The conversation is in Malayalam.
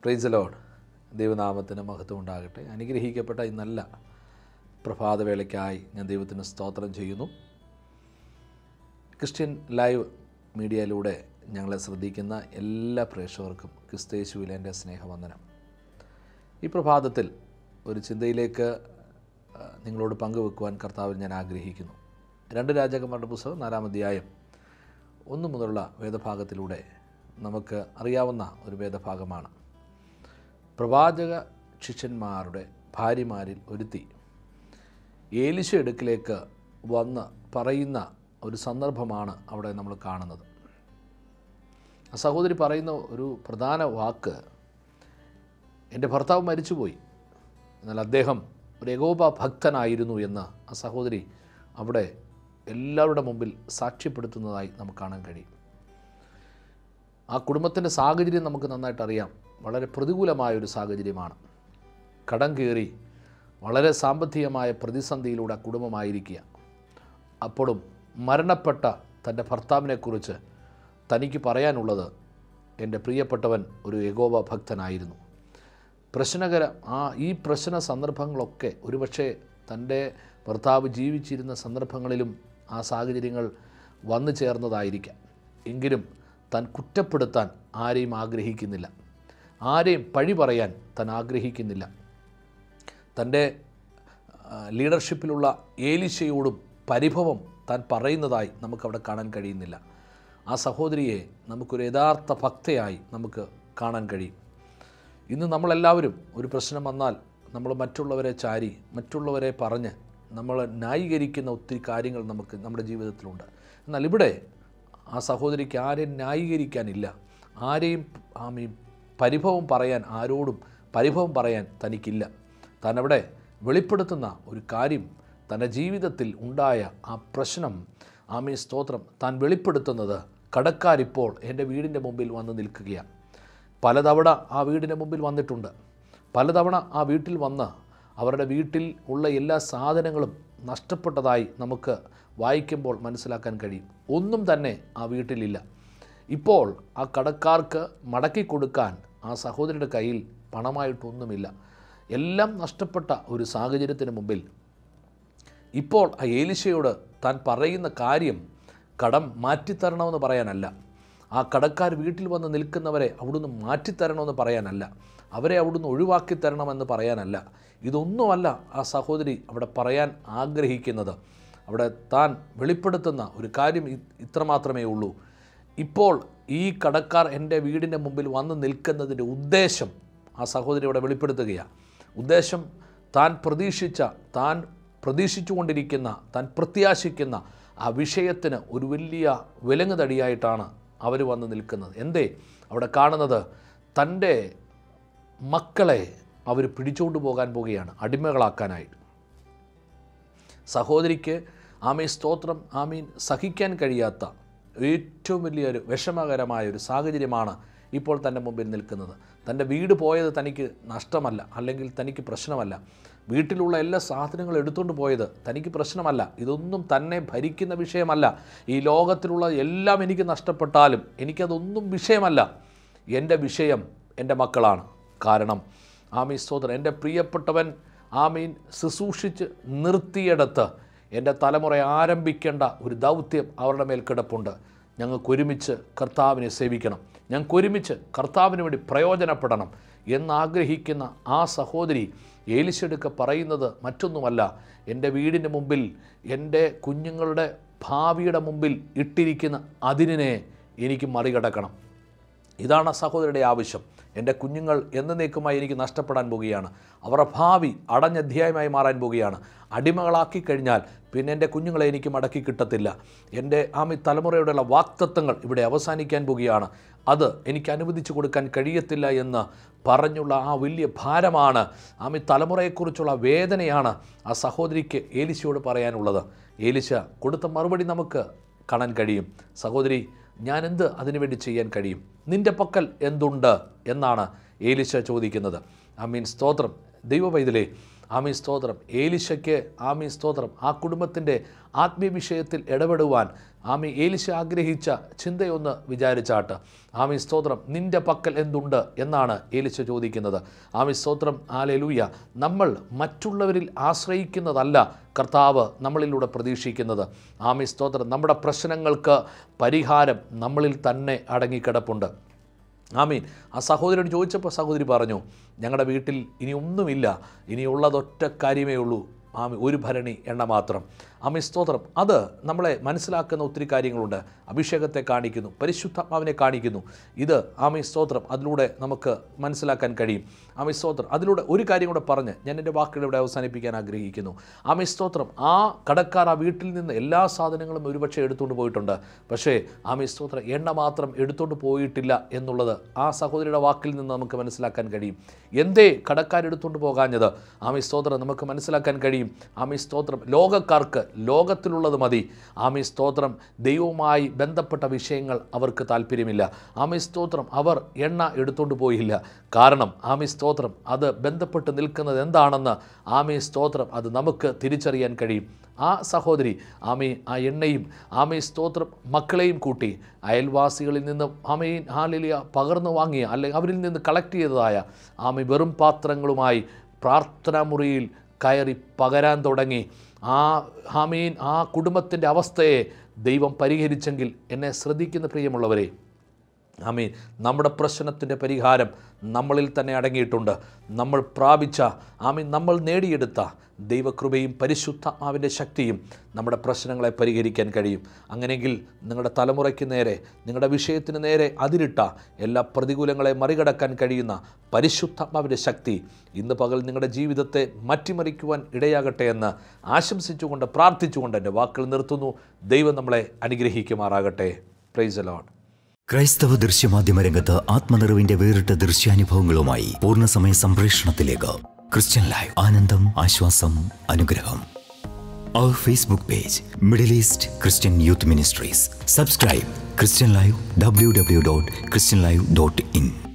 പ്രൈസ് ലോഡ് ദൈവനാമത്തിന് മഹത്വം ഉണ്ടാകട്ടെ അനുഗ്രഹിക്കപ്പെട്ട ഈ നല്ല പ്രഭാതവേളയ്ക്കായി ഞാൻ ദൈവത്തിന് സ്തോത്രം ചെയ്യുന്നു ക്രിസ്ത്യൻ ലൈവ് മീഡിയയിലൂടെ ഞങ്ങളെ ശ്രദ്ധിക്കുന്ന എല്ലാ പ്രേക്ഷകർക്കും ക്രിസ്തേശുവിലെ എൻ്റെ സ്നേഹവന്ദനം ഈ പ്രഭാതത്തിൽ ഒരു ചിന്തയിലേക്ക് ആ, നിങ്ങളോട് പങ്കുവെക്കുവാൻ കർത്താവിൽ ഞാൻ ആഗ്രഹിക്കുന്നു രണ്ട് രാജാക്കന്മാരുടെ പുസ്തകം നാലാം അധ്യായം ഒന്ന് മുതലുള്ള വേദഭാഗത്തിലൂടെ നമുക്ക് അറിയാവുന്ന ഒരു വേദഭാഗമാണ് പ്രവാചക ശിഷ്യന്മാരുടെ ഭാര്യമാരിൽ ഒരുത്തി ഏലിശ എടുക്കിലേക്ക് വന്ന് പറയുന്ന ഒരു സന്ദർഭമാണ് അവിടെ നമ്മൾ കാണുന്നത് ആ സഹോദരി പറയുന്ന ഒരു പ്രധാന വാക്ക് എൻ്റെ ഭർത്താവ് മരിച്ചുപോയി എന്നാൽ അദ്ദേഹം ഒരു ഏകോപ ഭക്തനായിരുന്നു എന്ന് ആ സഹോദരി അവിടെ എല്ലാവരുടെ മുമ്പിൽ സാക്ഷ്യപ്പെടുത്തുന്നതായി നമുക്ക് കാണാൻ കഴിയും ആ കുടുംബത്തിൻ്റെ സാഹചര്യം നമുക്ക് നന്നായിട്ട് അറിയാം വളരെ പ്രതികൂലമായ ഒരു സാഹചര്യമാണ് കടം കയറി വളരെ സാമ്പത്തികമായ പ്രതിസന്ധിയിലൂടെ ആ കുടുംബമായിരിക്കുക അപ്പോഴും മരണപ്പെട്ട തൻ്റെ ഭർത്താവിനെക്കുറിച്ച് തനിക്ക് പറയാനുള്ളത് എൻ്റെ പ്രിയപ്പെട്ടവൻ ഒരു ഏകോപ ഭക്തനായിരുന്നു പ്രശ്നകര ആ ഈ പ്രശ്ന സന്ദർഭങ്ങളൊക്കെ ഒരുപക്ഷെ തൻ്റെ ഭർത്താവ് ജീവിച്ചിരുന്ന സന്ദർഭങ്ങളിലും ആ സാഹചര്യങ്ങൾ വന്നു ചേർന്നതായിരിക്കാം എങ്കിലും താൻ കുറ്റപ്പെടുത്താൻ ആരെയും ആഗ്രഹിക്കുന്നില്ല ആരെയും പഴി പറയാൻ താൻ ആഗ്രഹിക്കുന്നില്ല തൻ്റെ ആ, ലീഡർഷിപ്പിലുള്ള ഏലിശയോടും പരിഭവം താൻ പറയുന്നതായി നമുക്കവിടെ കാണാൻ കഴിയുന്നില്ല ആ സഹോദരിയെ നമുക്കൊരു യഥാർത്ഥ ഭക്തയായി നമുക്ക് കാണാൻ കഴിയും ഇന്ന് നമ്മളെല്ലാവരും ഒരു പ്രശ്നം വന്നാൽ നമ്മൾ മറ്റുള്ളവരെ ചാരി മറ്റുള്ളവരെ പറഞ്ഞ് നമ്മൾ ന്യായീകരിക്കുന്ന ഒത്തിരി കാര്യങ്ങൾ നമുക്ക് നമ്മുടെ ജീവിതത്തിലുണ്ട് എന്നാൽ ഇവിടെ ആ സഹോദരിക്ക് ആരെയും ന്യായീകരിക്കാനില്ല ആരെയും ആമീ പരിഭവം പറയാൻ ആരോടും പരിഭവം പറയാൻ തനിക്കില്ല താൻ അവിടെ വെളിപ്പെടുത്തുന്ന ഒരു കാര്യം തൻ്റെ ജീവിതത്തിൽ ഉണ്ടായ ആ പ്രശ്നം ആമീ സ്തോത്രം താൻ വെളിപ്പെടുത്തുന്നത് കടക്കാരിപ്പോൾ എൻ്റെ വീടിൻ്റെ മുമ്പിൽ വന്ന് നിൽക്കുകയാണ് പലതവണ ആ വീടിൻ്റെ മുമ്പിൽ വന്നിട്ടുണ്ട് പലതവണ ആ വീട്ടിൽ വന്ന് അവരുടെ വീട്ടിൽ ഉള്ള എല്ലാ സാധനങ്ങളും നഷ്ടപ്പെട്ടതായി നമുക്ക് വായിക്കുമ്പോൾ മനസ്സിലാക്കാൻ കഴിയും ഒന്നും തന്നെ ആ വീട്ടിലില്ല ഇപ്പോൾ ആ കടക്കാർക്ക് മടക്കി കൊടുക്കാൻ ആ സഹോദരിയുടെ കയ്യിൽ പണമായിട്ടൊന്നുമില്ല എല്ലാം നഷ്ടപ്പെട്ട ഒരു സാഹചര്യത്തിന് മുമ്പിൽ ഇപ്പോൾ ആ ഏലിശയോട് താൻ പറയുന്ന കാര്യം കടം മാറ്റിത്തരണമെന്ന് പറയാനല്ല ആ കടക്കാർ വീട്ടിൽ വന്ന് നിൽക്കുന്നവരെ അവിടുന്ന് മാറ്റിത്തരണമെന്ന് പറയാനല്ല അവരെ അവിടുന്ന് ഒഴിവാക്കി തരണമെന്ന് പറയാനല്ല ഇതൊന്നുമല്ല ആ സഹോദരി അവിടെ പറയാൻ ആഗ്രഹിക്കുന്നത് അവിടെ താൻ വെളിപ്പെടുത്തുന്ന ഒരു കാര്യം ഇ- ഇത്രമാത്രമേ ഉള്ളൂ ഇപ്പോൾ ഈ കടക്കാർ എൻ്റെ വീടിൻ്റെ മുമ്പിൽ വന്ന് നിൽക്കുന്നതിൻ്റെ ഉദ്ദേശം ആ സഹോദരി ഇവിടെ വെളിപ്പെടുത്തുകയാണ് ഉദ്ദേശം താൻ പ്രതീക്ഷിച്ച താൻ പ്രതീക്ഷിച്ചുകൊണ്ടിരിക്കുന്ന താൻ പ്രത്യാശിക്കുന്ന ആ വിഷയത്തിന് ഒരു വലിയ വിലങ്ങുതടിയായിട്ടാണ് അവർ വന്ന് നിൽക്കുന്നത് എന്തേ അവിടെ കാണുന്നത് തൻ്റെ മക്കളെ അവർ പിടിച്ചുകൊണ്ട് പോകാൻ പോവുകയാണ് അടിമകളാക്കാനായിട്ട് സഹോദരിക്ക് ആമീൻ സ്തോത്രം ആമീൻ സഹിക്കാൻ കഴിയാത്ത ഏറ്റവും വലിയൊരു വിഷമകരമായ ഒരു സാഹചര്യമാണ് ഇപ്പോൾ തൻ്റെ മുമ്പിൽ നിൽക്കുന്നത് തൻ്റെ വീട് പോയത് തനിക്ക് നഷ്ടമല്ല അല്ലെങ്കിൽ തനിക്ക് പ്രശ്നമല്ല വീട്ടിലുള്ള എല്ലാ സാധനങ്ങളും എടുത്തുകൊണ്ട് പോയത് തനിക്ക് പ്രശ്നമല്ല ഇതൊന്നും തന്നെ ഭരിക്കുന്ന വിഷയമല്ല ഈ ലോകത്തിലുള്ള എല്ലാം എനിക്ക് നഷ്ടപ്പെട്ടാലും എനിക്കതൊന്നും വിഷയമല്ല എൻ്റെ വിഷയം എൻ്റെ മക്കളാണ് കാരണം ആമീൻ സ്തോത്രം എൻ്റെ പ്രിയപ്പെട്ടവൻ ആമീൻ ശുശ്രൂഷിച്ച് നിർത്തിയെടുത്ത് എൻ്റെ തലമുറ ആരംഭിക്കേണ്ട ഒരു ദൗത്യം അവരുടെ മേൽ കിടപ്പുണ്ട് ഞങ്ങൾക്ക് ഒരുമിച്ച് കർത്താവിനെ സേവിക്കണം ഞങ്ങൾക്ക് ഒരുമിച്ച് കർത്താവിന് വേണ്ടി പ്രയോജനപ്പെടണം എന്നാഗ്രഹിക്കുന്ന ആ സഹോദരി ഏലിശെടുക്ക പറയുന്നത് മറ്റൊന്നുമല്ല എൻ്റെ വീടിൻ്റെ മുമ്പിൽ എൻ്റെ കുഞ്ഞുങ്ങളുടെ ഭാവിയുടെ മുമ്പിൽ ഇട്ടിരിക്കുന്ന അതിനെ എനിക്ക് മറികടക്കണം ഇതാണ് ആ സഹോദരിയുടെ ആവശ്യം എൻ്റെ കുഞ്ഞുങ്ങൾ എന്നേക്കുമായി എനിക്ക് നഷ്ടപ്പെടാൻ പോവുകയാണ് അവരുടെ ഭാവി അടഞ്ഞ അധ്യായമായി മാറാൻ പോവുകയാണ് അടിമകളാക്കി കഴിഞ്ഞാൽ പിന്നെ എൻ്റെ കുഞ്ഞുങ്ങളെ എനിക്ക് മടക്കി കിട്ടത്തില്ല എൻ്റെ ആമി തലമുറയോടുള്ള വാക്തത്വങ്ങൾ ഇവിടെ അവസാനിക്കാൻ പോവുകയാണ് അത് എനിക്ക് അനുവദിച്ചു കൊടുക്കാൻ കഴിയത്തില്ല എന്ന് പറഞ്ഞുള്ള ആ വലിയ ഭാരമാണ് ആമി തലമുറയെക്കുറിച്ചുള്ള വേദനയാണ് ആ സഹോദരിക്ക് ഏലിശയോട് പറയാനുള്ളത് ഏലിശ കൊടുത്ത മറുപടി നമുക്ക് കാണാൻ കഴിയും സഹോദരി ഞാൻ എന്ത് അതിനുവേണ്ടി ചെയ്യാൻ കഴിയും നിന്റെ പക്കൽ എന്തുണ്ട് എന്നാണ് ഏലിശ ചോദിക്കുന്നത് ഐ മീൻ സ്തോത്രം ദൈവ പൈതലേ ആമി സ്തോത്രം ഏലിശയ്ക്ക് ആമി സ്തോത്രം ആ കുടുംബത്തിൻ്റെ ആത്മീയ വിഷയത്തിൽ ഇടപെടുവാൻ ആമി ഏലിശ ആഗ്രഹിച്ച ചിന്തയൊന്ന് വിചാരിച്ചാട്ട് ആമി സ്തോത്രം നിന്റെ പക്കൽ എന്തുണ്ട് എന്നാണ് ഏലിശ ചോദിക്കുന്നത് ആമി സ്തോത്രം ആലെലൂയ നമ്മൾ മറ്റുള്ളവരിൽ ആശ്രയിക്കുന്നതല്ല കർത്താവ് നമ്മളിലൂടെ പ്രതീക്ഷിക്കുന്നത് ആമി സ്തോത്രം നമ്മുടെ പ്രശ്നങ്ങൾക്ക് പരിഹാരം നമ്മളിൽ തന്നെ അടങ്ങിക്കിടപ്പുണ്ട് ആമീൻ ആ സഹോദരിയോട് ചോദിച്ചപ്പോൾ സഹോദരി പറഞ്ഞു ഞങ്ങളുടെ വീട്ടിൽ ഇനി ഒന്നുമില്ല ഇനിയുള്ളതൊറ്റ കാര്യമേ ഉള്ളൂ ആമി ഒരു ഭരണി എണ്ണ മാത്രം ആമി സ്തോത്രം അത് നമ്മളെ മനസ്സിലാക്കുന്ന ഒത്തിരി കാര്യങ്ങളുണ്ട് അഭിഷേകത്തെ കാണിക്കുന്നു പരിശുദ്ധാത്മാവിനെ കാണിക്കുന്നു ഇത് ആമി സ്തോത്രം അതിലൂടെ നമുക്ക് മനസ്സിലാക്കാൻ കഴിയും ആമി സ്തോത്രം അതിലൂടെ ഒരു കാര്യം കൂടെ പറഞ്ഞ് ഞാൻ എൻ്റെ വാക്കുകൾ ഇവിടെ അവസാനിപ്പിക്കാൻ ആഗ്രഹിക്കുന്നു ആമി സ്തോത്രം ആ കടക്കാർ ആ വീട്ടിൽ നിന്ന് എല്ലാ സാധനങ്ങളും ഒരുപക്ഷെ എടുത്തുകൊണ്ട് പോയിട്ടുണ്ട് പക്ഷേ ആമി സ്തോത്രം എണ്ണ മാത്രം എടുത്തുകൊണ്ട് പോയിട്ടില്ല എന്നുള്ളത് ആ സഹോദരിയുടെ വാക്കിൽ നിന്ന് നമുക്ക് മനസ്സിലാക്കാൻ കഴിയും എന്തേ കടക്കാരെടുത്തുകൊണ്ട് പോകാഞ്ഞത് ആമി സ്തോത്രം നമുക്ക് മനസ്സിലാക്കാൻ കഴിയും ആമി സ്തോത്രം ലോകക്കാർക്ക് ലോകത്തിലുള്ളത് മതി ആമി സ്തോത്രം ദൈവവുമായി ബന്ധപ്പെട്ട വിഷയങ്ങൾ അവർക്ക് താല്പര്യമില്ല ആമി സ്തോത്രം അവർ എണ്ണ എടുത്തുകൊണ്ട് പോയില്ല കാരണം ആമി സ്തോത്രം അത് ബന്ധപ്പെട്ട് നിൽക്കുന്നത് എന്താണെന്ന് ആമി സ്തോത്രം അത് നമുക്ക് തിരിച്ചറിയാൻ കഴിയും ആ സഹോദരി ആമി ആ എണ്ണയും ആമി സ്തോത്രം മക്കളെയും കൂട്ടി അയൽവാസികളിൽ നിന്ന് ആമയും ഹാലിലിയ പകർന്നു വാങ്ങിയ അല്ലെങ്കിൽ അവരിൽ നിന്ന് കളക്ട് ചെയ്തതായ ആമി വെറും പാത്രങ്ങളുമായി പ്രാർത്ഥനാ മുറിയിൽ കയറി പകരാൻ തുടങ്ങി ആ ഹാമീൻ ആ കുടുംബത്തിൻ്റെ അവസ്ഥയെ ദൈവം പരിഹരിച്ചെങ്കിൽ എന്നെ ശ്രദ്ധിക്കുന്ന പ്രിയമുള്ളവരെ ആമീൻ നമ്മുടെ പ്രശ്നത്തിൻ്റെ പരിഹാരം നമ്മളിൽ തന്നെ അടങ്ങിയിട്ടുണ്ട് നമ്മൾ പ്രാപിച്ച ആമീൻ നമ്മൾ നേടിയെടുത്ത ദൈവകൃപയും പരിശുദ്ധാത്മാവിൻ്റെ ശക്തിയും നമ്മുടെ പ്രശ്നങ്ങളെ പരിഹരിക്കാൻ കഴിയും അങ്ങനെയെങ്കിൽ നിങ്ങളുടെ തലമുറയ്ക്ക് നേരെ നിങ്ങളുടെ വിഷയത്തിന് നേരെ അതിരിട്ട എല്ലാ പ്രതികൂലങ്ങളെ മറികടക്കാൻ കഴിയുന്ന പരിശുദ്ധാത്മാവിൻ്റെ ശക്തി ഇന്ന് പകൽ നിങ്ങളുടെ ജീവിതത്തെ മാറ്റിമറിക്കുവാൻ ഇടയാകട്ടെ എന്ന് ആശംസിച്ചുകൊണ്ട് പ്രാർത്ഥിച്ചുകൊണ്ട് എൻ്റെ വാക്കുകൾ നിർത്തുന്നു ദൈവം നമ്മളെ അനുഗ്രഹിക്കുമാറാകട്ടെ പ്രൈസ് ലോഡ് ക്രൈസ്തവ ദൃശ്യമാധ്യമ രംഗത്ത് ആത്മനിറവിന്റെ വേറിട്ട ദൃശ്യാനുഭവങ്ങളുമായി പൂർണ്ണസമയ സംപ്രേഷണത്തിലേക്ക് ക്രിസ്ത്യൻ ലൈവ് ആനന്ദം ആശ്വാസം അനുഗ്രഹം അവർ Facebook page middle east Christian youth ministries subscribe Christian live W W dot Christian live dot in